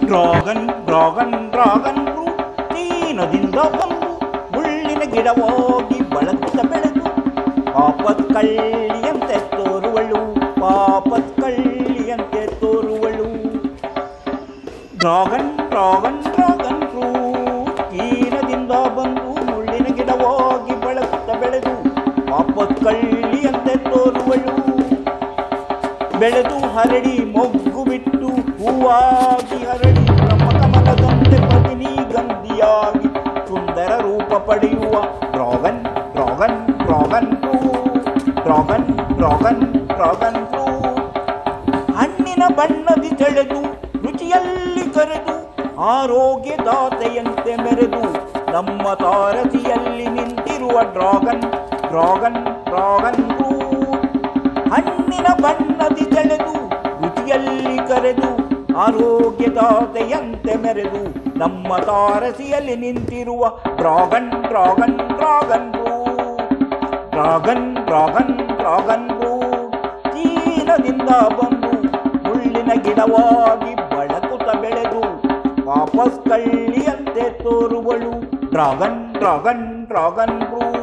dragon dragon dragon fruit ಚೀನದಿಂದ ಬಂದು ಮುಳ್ಳಿನ ಗಿಡವಾಗಿ ಬಳಗುತ್ತ ಬೆಳೆದು ಪಾಪತ್ ಕಳ್ಳಿಯಂತೆ ತೋರುವಳು ಪಾಪತ್ ಕಳ್ಳಿಯಂತೆ ತೋರುವಳು ಡ್ರಾಗನ್ ಡ್ರಾಗನ್ ಡ್ರಾಗನ್ ಫ್ರೂಟ್ ಚೀನದಿಂದ ಬಂದು ಮುಳ್ಳಿನ ಗಿಡವಾಗಿ ಬಳಗುತ್ತ ಬೆಳೆದು ವಾಪಸ್ ಕಳ್ಳಿಯಂತೆ ತೋರುವಳು ಬೆಳೆದು ಹರಡಿ ಮೊಗ್ಗು ಬಿಟ್ಟು ಹೂವಾಗಿ ಹರಡಿ ನಮ್ಮ ಕಮಲದಂತೆ ಪದಿನಿ ಗಂಧಿಯಾಗಿ ಸುಂದರ ರೂಪ ಪಡೆಯುವ dragon dragon dragon fruit dragon dragon dragon fruit ಹಣ್ಣಿನ ಬಣ್ಣದಿ ಸೆಳೆದು ರುಚಿಯಲ್ಲಿ ಕರೆದು ಆರೋಗ್ಯದಾತೆಯಂತೆ ಮೆರೆದು ನಮ್ಮ ತಾರಸಿಯಲ್ಲಿ ನಿಂತಿರುವ ಡ್ರಾಗನ್ ಡ್ರಾಗನ್ ಡ್ರಾಗನ್ ಫ್ರೂಟ್ ಹಣ್ಣಿನ ಬಣ್ಣದಿ ಸೆಳೆದು ರುಚಿಯಲ್ಲಿ ಕರೆದು ಆರೋಗ್ಯದಾತೆಯಂತೆ ಮೆರೆದು ನಮ್ಮ ತಾರಸಿಯಲ್ಲಿ ನಿಂತಿರುವ dragon dragon dragon fruit dragon dragon dragon fruit ಚೀನದಿಂದ ಬಂದು ಮುಳ್ಳಿನ ಗಿಡವಾಗಿ ಬಳಕುತ್ತ ಬೆಳೆದು ವಾಪಸ್ ಕಳ್ಳಿಯಂತೆ ತೋರುವಳು ಡ್ರಾಗನ್ ಡ್ರಾಗನ್ ಡ್ರಾಗನ್ ಫ್ರೂಟ್